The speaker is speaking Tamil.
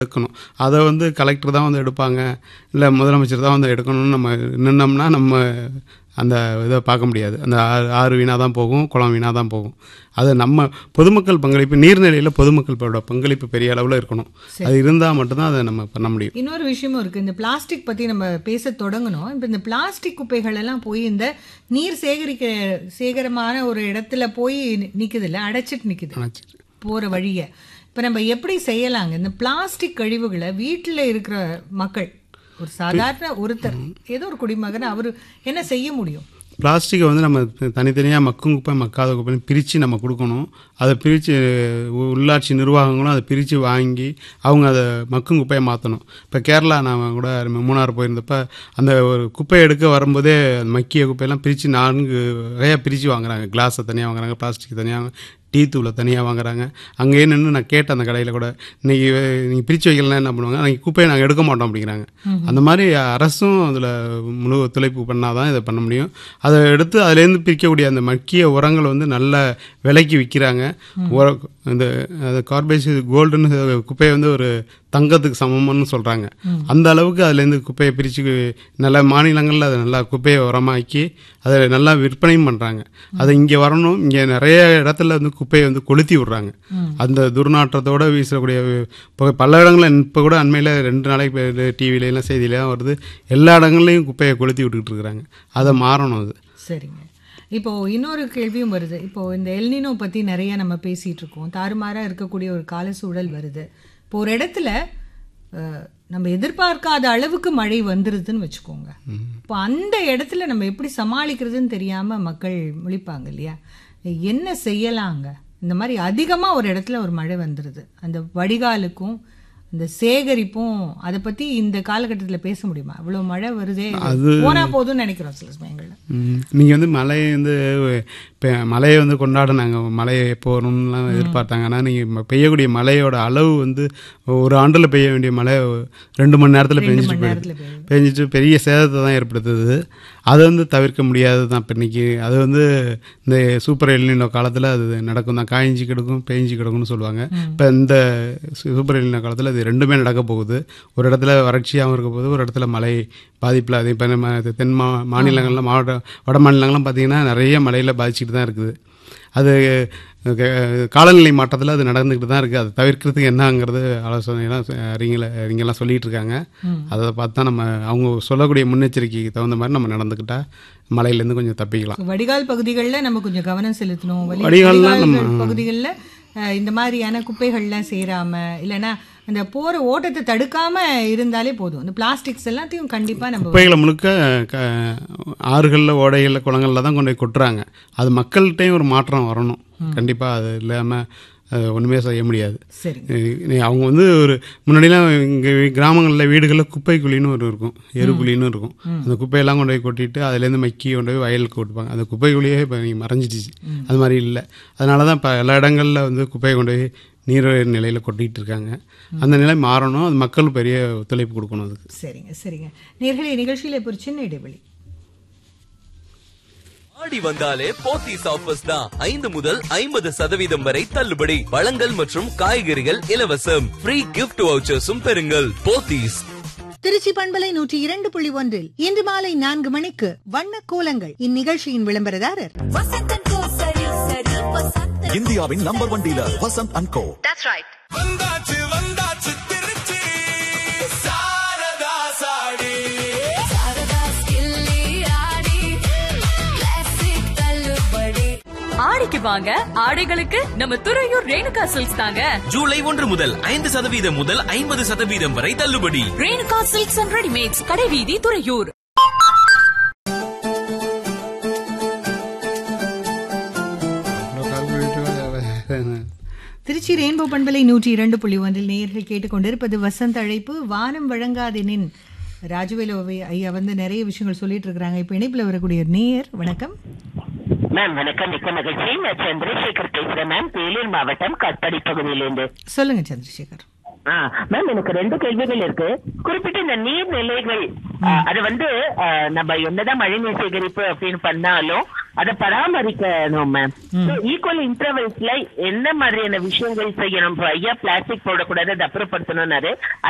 எடுக்கணும் அதை வந்து கலெக்டர் தான் வந்து எடுப்பாங்க இல்லை முதலமைச்சர் தான் வந்து எடுக்கணும்னு நம்ம நின்னோம்னா நம்ம அந்த இதை பார்க்க முடியாது அந்த ஆறு ஆறு வீணாக தான் போகும் குளம் வீணாக தான் போகும் அது நம்ம பொதுமக்கள் பங்களிப்பு நீர்நிலையில் பொதுமக்களோட பங்களிப்பு பெரிய அளவில் இருக்கணும் அது இருந்தால் மட்டும்தான் அதை நம்ம பண்ண முடியும் இன்னொரு விஷயமும் இருக்கு இந்த பிளாஸ்டிக் பத்தி நம்ம பேச தொடங்கணும் இப்போ இந்த பிளாஸ்டிக் குப்பைகள் எல்லாம் போய் இந்த நீர் சேகரிக்க சேகரமான ஒரு இடத்துல போய் நிக்குது இல்ல அடைச்சிட்டு நிக்குது போற வழிய இப்ப நம்ம எப்படி செய்யலாங்க இந்த பிளாஸ்டிக் கழிவுகளை வீட்டுல இருக்கிற மக்கள் ஒரு சாதாரண ஒருத்தர் ஏதோ ஒரு குடிமகன் அவர் என்ன செய்ய முடியும் பிளாஸ்டிக்கை வந்து நம்ம தனித்தனியாக மக்கும் குப்பை மக்காத குப்பைன்னு பிரித்து நம்ம கொடுக்கணும் அதை பிரித்து உள்ளாட்சி நிர்வாகங்களும் அதை பிரித்து வாங்கி அவங்க அதை மக்கும் குப்பையை மாற்றணும் இப்போ கேரளா நான் கூட மூணாறு போயிருந்தப்ப அந்த ஒரு குப்பையை எடுக்க வரும்போதே அந்த மக்கிய குப்பையெல்லாம் பிரித்து நான்கு வகையாக பிரித்து வாங்குறாங்க கிளாஸை தனியாக வாங்குறாங்க பிளாஸ்டிக் தனியாக டீ தூளை தனியாக வாங்குறாங்க அங்கேயே நின்று நான் கேட்டேன் அந்த கடையில் கூட இன்னைக்கு நீங்கள் பிரித்து வைக்கலாம் என்ன பண்ணுவாங்க அன்றைக்கி குப்பையை நாங்கள் எடுக்க மாட்டோம் அப்படிங்கிறாங்க அந்த மாதிரி அரசும் அதில் முழு ஒத்துழைப்பு பண்ணால் தான் இதை பண்ண முடியும் அதை எடுத்து அதுலேருந்து பிரிக்கக்கூடிய அந்த மக்கிய உரங்கள் வந்து நல்ல விலைக்கு விற்கிறாங்க உர இந்த அந்த கார்பேஜ் கோல்டுன்னு குப்பையை வந்து ஒரு தங்கத்துக்கு சமம்னு சொல்கிறாங்க அந்த அளவுக்கு அதுலேருந்து குப்பையை பிரித்து நல்ல மாநிலங்களில் அதை நல்லா குப்பையை உரமாக்கி அதை நல்லா விற்பனையும் பண்ணுறாங்க அதை இங்கே வரணும் இங்கே நிறைய இடத்துல வந்து குப்பையை வந்து கொளுத்தி விட்றாங்க அந்த துர்நாற்றத்தோட வீசக்கூடிய புகை பல இடங்களில் இப்போ கூட அண்மையில் ரெண்டு நாளைக்கு டிவிலலாம் செய்தியிலாம் வருது எல்லா இடங்கள்லையும் குப்பையை கொளுத்தி விட்டுக்கிட்டு இருக்கிறாங்க அதை மாறணும் அது சரிங்க இப்போ இன்னொரு கேள்வியும் வருது இப்போ இந்த எல்னினோ பத்தி நிறைய நம்ம பேசிட்டு இருக்கோம் தாறுமாறா இருக்கக்கூடிய ஒரு கால சூழல் வருது இப்போ ஒரு இடத்துல அஹ், நம்ம எதிர்பார்க்காத அளவுக்கு மழை வந்துருதுன்னு வச்சுக்கோங்க இப்போ அந்த இடத்துல நம்ம எப்படி சமாளிக்கிறதுன்னு தெரியாம மக்கள் முழிப்பாங்க இல்லையா என்ன செய்யலாங்க இந்த மாதிரி அதிகமா ஒரு இடத்துல ஒரு மழை வந்துருது அந்த வடிகாலுக்கும் இந்த சேகரிப்பும் அதை பத்தி இந்த காலகட்டத்துல பேச முடியுமா இவ்வளவு மழை வருதே போனா போதும்னு நினைக்கிறோம் சில சமயங்கள்ல நீங்கள் வந்து மழையை வந்து இப்போ மழையை வந்து கொண்டாடினாங்க மழையை எப்போ வரும்லாம் எதிர்பார்த்தாங்க ஆனால் நீங்கள் பெய்யக்கூடிய மழையோட அளவு வந்து ஒரு ஆண்டில் பெய்ய வேண்டிய மழை ரெண்டு மணி நேரத்தில் பெஞ்சிட்டு நேரத்துல போயிடுது பெஞ்சிட்டு பெரிய சேதத்தை தான் ஏற்படுத்துது அதை வந்து தவிர்க்க முடியாது தான் இப்போ இன்னைக்கு அது வந்து இந்த சூப்பர் எல்லினோ காலத்தில் அது நடக்கும் தான் காய்ஞ்சி கிடக்கும் பேஞ்சி கிடக்கும்னு சொல்லுவாங்க இப்போ இந்த சூப்பர் எல்லினோ காலத்தில் இது ரெண்டுமே நடக்க போகுது ஒரு இடத்துல வறட்சியாகவும் இருக்க போகுது ஒரு இடத்துல மழை பாதிப்பில் அது இப்போ நம்ம தென் மா மாநிலங்கள்லாம் மாவட்ட வட மாநிலங்கள்லாம் பார்த்தீங்கன்னா நிறைய மழையில் பாதிச்சுட்டு தான் இருக்குது அது க- காலநிலை மாற்றத்தில் அது நடந்துக்கிட்டு தான் இருக்குது அதை தவிர்க்கிறதுக்கு என்னங்கிறது ஆலோசனைலாம் அறிஞல அறிஞர்லாம் சொல்லிட்டு இருக்காங்க அதை பார்த்து தான் நம்ம அவங்க சொல்லக்கூடிய முன்னெச்சரிக்கைக்கு தகுந்த மாதிரி நம்ம நடந்துக்கிட்டா மழையிலேருந்து கொஞ்சம் தப்பிக்கலாம் So, வடிகால் பகுதிகளில் நம்ம கொஞ்சம் கவனம் செலுத்தணும் வலி- வடிகால்லாம் வடிகால்கள் பகுதிகளில் அஹ், இந்த மாதிரியான குப்பைகள்லாம் சேராம இல்லைன்னா அந்த போற ஓட்டத்தை தடுக்காம இருந்தாலே போதும் இந்த பிளாஸ்டிக்ஸ் எல்லாத்தையும் கண்டிப்பா நம்ம குப்பைகளை முழுக்க க ஆறுகளில் ஓடைகளில் குளங்களில் தான் கொண்டு போய் கொட்டுறாங்க அது மக்கள்கிட்டையும் ஒரு மாற்றம் வரணும் கண்டிப்பாக அது இல்லாமல் ஒன்றுமே செய்ய முடியாது சரிங்க அஹ் நீ அவங்க வந்து ஒரு முன்னாடிலாம் இங்கே கிராமங்களில் வீடுகளில் குப்பை குழின்னு ஒரு இருக்கும் எருக்குழின்னு இருக்கும் அந்த குப்பையெல்லாம் கொண்டு போய் கொட்டிட்டு அதுலேருந்து மக்கி கொண்டு போய் வயலுக்கு கொட்டுப்பாங்க அந்த குப்பை குழியே இப்போ மறைஞ்சிடுச்சு அது மாதிரி இல்லை அதனால தான் இப்போ எல்லா இடங்களில் வந்து குப்பையை கொண்டு போய் நீர் நிலையில் கொட்டிகிட்டு இருக்காங்க அந்த நிலை மாறணும் அது மக்கள் பெரிய ஒத்துழைப்பு கொடுக்கணும் அதுக்கு சரிங்க சரிங்க நேர்களே நிகழ்ச்சியில் இப்போ ஒரு சின்ன இடைவெளி ஆடி வந்தாலே போத்தீஸ் ஆஃபர்ஸ் தான் ஐந்து முதல் ஐம்பது சதவீதம் வரை தள்ளுபடி பழங்கள் மற்றும் காய்கறிகள் இலவசம் ஃப்ரீ கிஃப்ட் வவுச்சர்ஸும் பெறுங்கள் போத்தீஸ் திருச்சி பண்பலை நூற்றி இரண்டு புள்ளி ஒன்றில் இன்று மாலை நான்கு மணிக்கு வண்ண கோலங்கள் இந்நிகழ்ச்சியின் விளம்பரதாரர் இந்தியாவின் number one dealer Vasanth and co வந்தாச்சு வந்தாச்சு திருச்சி சாரதா சாடி ஆடிக்கு வாங்க ஆடைகளுக்கு நம்ம துறையூர் ரேணுகா சில்க்ஸ் தாங்க ஜூலை ஒன்று முதல் ஐந்து சதவீதம் முதல் ஐம்பது சதவீதம் வரை தள்ளுபடி ரேணுகா சில்க்ஸ் அண்ட் ரெடிமேட்ஸ் கடைவீதி துறையூர் திருச்சி ரெயின்போ பண்பலை நூற்றி இரண்டு புள்ளி ஒன்றில் நேயர்கள் கேட்டுக்கொண்டிருப்பது வசந்த அழைப்பு வானம் வழங்காதெனின் ராஜவேலு ஐ- ஐயா வந்து நிறைய விஷயங்கள் சொல்லிட்டு இருக்கிறாங்க இப்ப இணைப்புல வரக்கூடிய நேயர் வணக்கம் மேம் வணக்கம் மிக்க மகிழ்ச்சி நான் சந்திரசேகர் பேசுறேன் மேம் வேலூர் மாவட்டம் கட்படி பகுதியிலிருந்து சொல்லுங்க சந்திரசேகர் ஆ, மேம் எனக்கு ரெண்டு கேள்விகள் இருக்கு குறிப்பிட்ட இந்த நீர்நிலைகள் ஆ, அது வந்து ஆ, நம்ம என்னதான் மழைநீர் சேகரிப்பு அப்படின்னு பண்ணாலும் அதை பராமரிக்கணும் மேம் ஈக்குவல் இன்டர்வல்ஸ்ல என்ன மாதிரியான விஷயங்கள் செய்யணும் இப்போ ஐயா பிளாஸ்டிக் போடக்கூடாது அதை அப்புறப்படுத்தணும்னாரு